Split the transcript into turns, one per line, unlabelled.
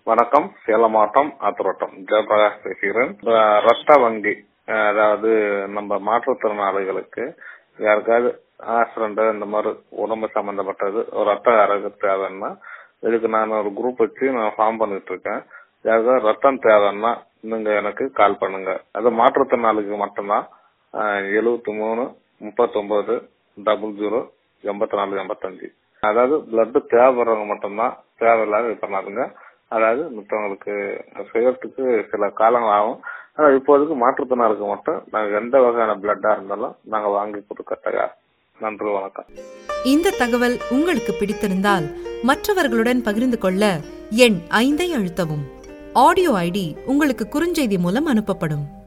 வணக்கம் சேலம் மாவட்டம் ஆத்திரோட்டம் ஜெயபிரகாஷ் பேசுகிறேன் இந்த ரத்த வங்கி அஹ், அதாவது நம்ம மாற்றுத்திறனாளிகளுக்கு யாருக்காவது ஆக்சிடென்ட் இந்த மாதிரி உடம்பு சம்பந்தப்பட்டது ஒரு ரத்த அரகு தேவைன்னா இதுக்கு நான் ஒரு குரூப் வச்சு நான் ஃபார்ம் பண்ணிட்டு இருக்கேன் யாருக்காவது ரத்தம் தேவைன்னா நீங்க எனக்கு கால் பண்ணுங்க அது மாற்றுத்திறனாளிக்கு மட்டும்தான் எழுபத்தி மூணு முப்பத்தொன்பது டபுள் ஜீரோ எண்பத்தி நாலு எண்பத்தஞ்சு அதாவது பிளட் தேவைப்படுறவங்க மட்டும்தான் தேவையில்லாத இது பண்ணாதுங்க அதாவது மற்றவங்களுக்கு செய்யறதுக்கு சில காலங்கள் ஆகும் ஆனா இப்போதைக்கு மாற்றுத்திறனாளுக்கு மட்டும் நாங்க எந்த வகையான பிளட்டா இருந்தாலும் நாங்க வாங்கி கொடுக்க தயார் நன்றி வணக்கம்
இந்த தகவல் உங்களுக்கு பிடித்திருந்தால் மற்றவர்களுடன் பகிர்ந்து கொள்ள எண் ஐந்தை அழுத்தவும் ஆடியோ ஐடி உங்களுக்கு குறுஞ்செய்தி மூலம் அனுப்பப்படும்